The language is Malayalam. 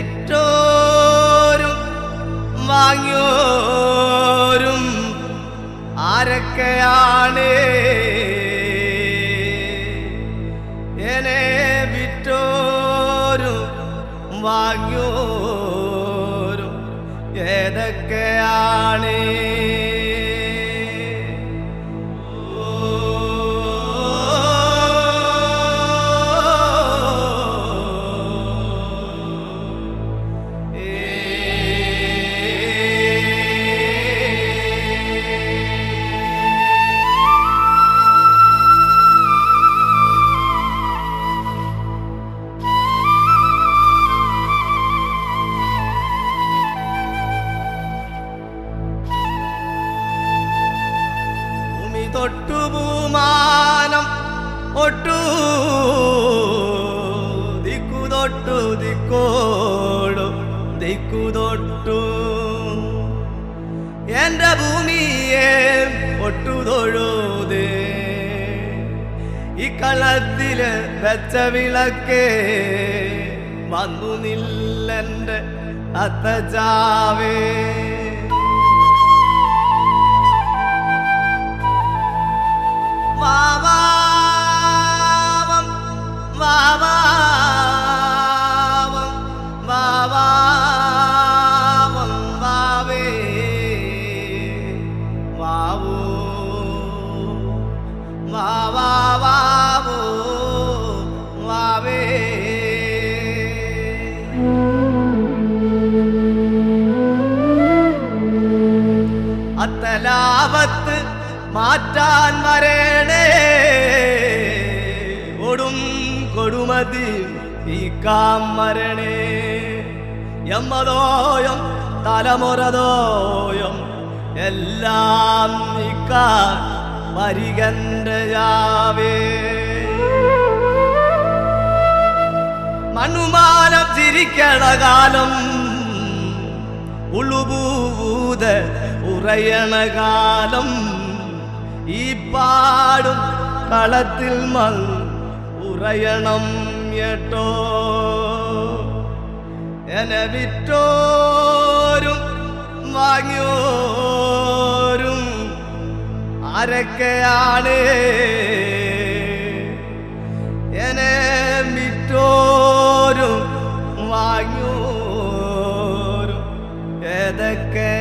വിറ്റോരും വാങ്ങിയോരും ആരൊക്കെയാണ് എന്നെ വിറ്റോരും വാങ്ങിയോരും ഏതൊക്കെയാണ് ഭൂമി തൊട്ടു ഭൂമാനം ഒട്ടു ദിക്കു തൊട്ടു ദിക്കോടു ദിക്കു തൊട്ടു എന്റെ ഭൂമിയെ ഒട്ടു തൊഴുതേ ഈ കളത്തില് വെച്ച വിളക്കേ വന്നു നില്ലെന്റെ അത്തജാവേ വാവാവം വാവാവം വാവാവം വാവേ വാവൂ വാവാവാവൂ വാവേ അത്തലാപത്ത് മാറ്റാൻ വരേണേ ഒടും കൊടുമതി ഈ കാമരണേ എമ്മതോയം തലമുറതോയം എല്ലാം നീക്കാൻ വരികണ്ടയാവേ മണ്ണുമാനം ചിരിക്കണ കാലം ഉളുപൂത ഉറയണ കാലം ഈ പാടും കളത്തിൽ മൽ ഉറയണം ഏട്ടോ എന്നെ വിറ്റോരും വാങ്ങിയോരും ആരൊക്കെയാണ് എന്നെ വിറ്റോരും വാങ്ങിയോരും ഏതൊക്കെ